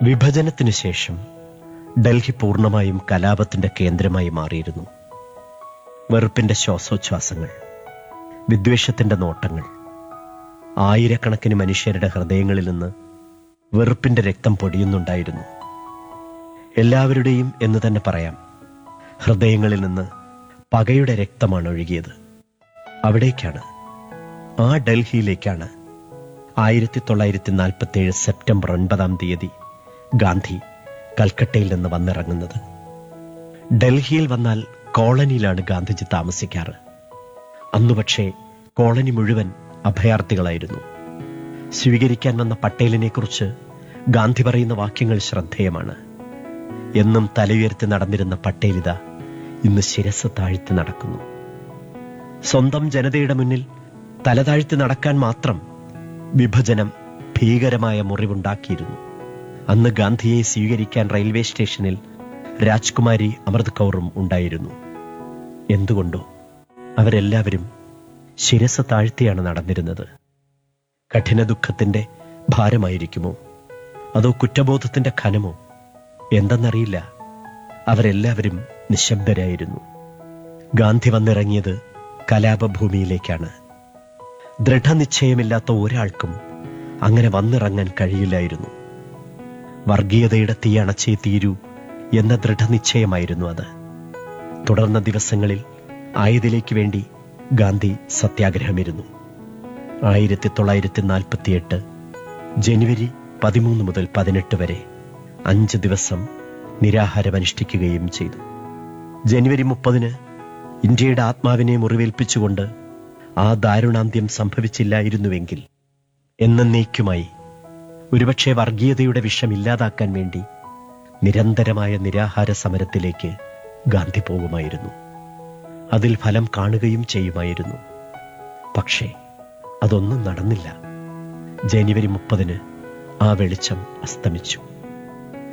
വിഭജനത്തിനു ശേഷം ഡൽഹി പൂർണ്ണമായും കലാപത്തിന്റെ കേന്ദ്രമായി മാറിയിരുന്നു വെറുപ്പിന്റെ ശ്വാസോച്ഛ്വാസങ്ങൾ വിദ്വേഷത്തിന്റെ നോട്ടങ്ങൾ ആയിരക്കണക്കിന് മനുഷ്യരുടെ ഹൃദയങ്ങളിൽ നിന്ന് വെറുപ്പിന്റെ രക്തം പൊടിയുന്നുണ്ടായിരുന്നു എല്ലാവരുടെയും എന്ന് തന്നെ പറയാം ഹൃദയങ്ങളിൽ നിന്ന് പകയുടെ രക്തമാണ് ഒഴുകിയത് അവിടേക്കാണ് ആ ഡൽഹിയിലേക്കാണ് ആയിരത്തി തൊള്ളായിരത്തി നാൽപ്പത്തി ഏഴ് സെപ്റ്റംബർ ഒൻപതാം തീയതി ഗാന്ധി കൽക്കട്ടയിൽ നിന്ന് വന്നിറങ്ങുന്നത് ഡൽഹിയിൽ വന്നാൽ കോളനിയിലാണ് ഗാന്ധിജി താമസിക്കാറ് അന്നു പക്ഷേ കോളനി മുഴുവൻ അഭയാർത്ഥികളായിരുന്നു സ്വീകരിക്കാൻ വന്ന പട്ടേലിനെ കുറിച്ച് ഗാന്ധി പറയുന്ന വാക്യങ്ങൾ ശ്രദ്ധേയമാണ് എന്നും തലയുയർത്തി നടന്നിരുന്ന പട്ടേലിത ഇന്ന് ശിരസ് താഴ്ത്തി നടക്കുന്നു സ്വന്തം ജനതയുടെ മുന്നിൽ തലതാഴ്ത്തി നടക്കാൻ മാത്രം വിഭജനം ഭീകരമായ മുറിവുണ്ടാക്കിയിരുന്നു അന്ന് ഗാന്ധിയെ സ്വീകരിക്കാൻ റെയിൽവേ സ്റ്റേഷനിൽ രാജ്കുമാരി അമൃത് കൗറും ഉണ്ടായിരുന്നു എന്തുകൊണ്ടോ അവരെല്ലാവരും ശിരസ് താഴ്ത്തിയാണ് നടന്നിരുന്നത് കഠിന ദുഃഖത്തിന്റെ ഭാരമായിരിക്കുമോ അതോ കുറ്റബോധത്തിന്റെ ഖനമോ എന്തെന്നറിയില്ല അവരെല്ലാവരും നിശബ്ദരായിരുന്നു ഗാന്ധി വന്നിറങ്ങിയത് കലാപഭൂമിയിലേക്കാണ് ദൃഢനിശ്ചയമില്ലാത്ത ഒരാൾക്കും അങ്ങനെ വന്നിറങ്ങാൻ കഴിയില്ലായിരുന്നു വർഗീയതയുടെ തീ അണച്ചേ തീരൂ എന്ന ദൃഢനിശ്ചയമായിരുന്നു അത് തുടർന്ന ദിവസങ്ങളിൽ ആയതിലേക്ക് വേണ്ടി ഗാന്ധി സത്യാഗ്രഹമിരുന്നു ആയിരത്തി തൊള്ളായിരത്തി നാൽപ്പത്തിയെട്ട് ജനുവരി പതിമൂന്ന് മുതൽ പതിനെട്ട് വരെ അഞ്ച് ദിവസം നിരാഹാരമനുഷ്ഠിക്കുകയും ചെയ്തു ജനുവരി മുപ്പതിന് ഇന്ത്യയുടെ ആത്മാവിനെ മുറിവേൽപ്പിച്ചുകൊണ്ട് ആ ദാരുണാന്ത്യം സംഭവിച്ചില്ലായിരുന്നുവെങ്കിൽ എന്നേക്കുമായി ഒരുപക്ഷെ വർഗീയതയുടെ വിഷം ഇല്ലാതാക്കാൻ വേണ്ടി നിരന്തരമായ നിരാഹാര സമരത്തിലേക്ക് ഗാന്ധി പോകുമായിരുന്നു അതിൽ ഫലം കാണുകയും ചെയ്യുമായിരുന്നു പക്ഷേ അതൊന്നും നടന്നില്ല ജനുവരി മുപ്പതിന് ആ വെളിച്ചം അസ്തമിച്ചു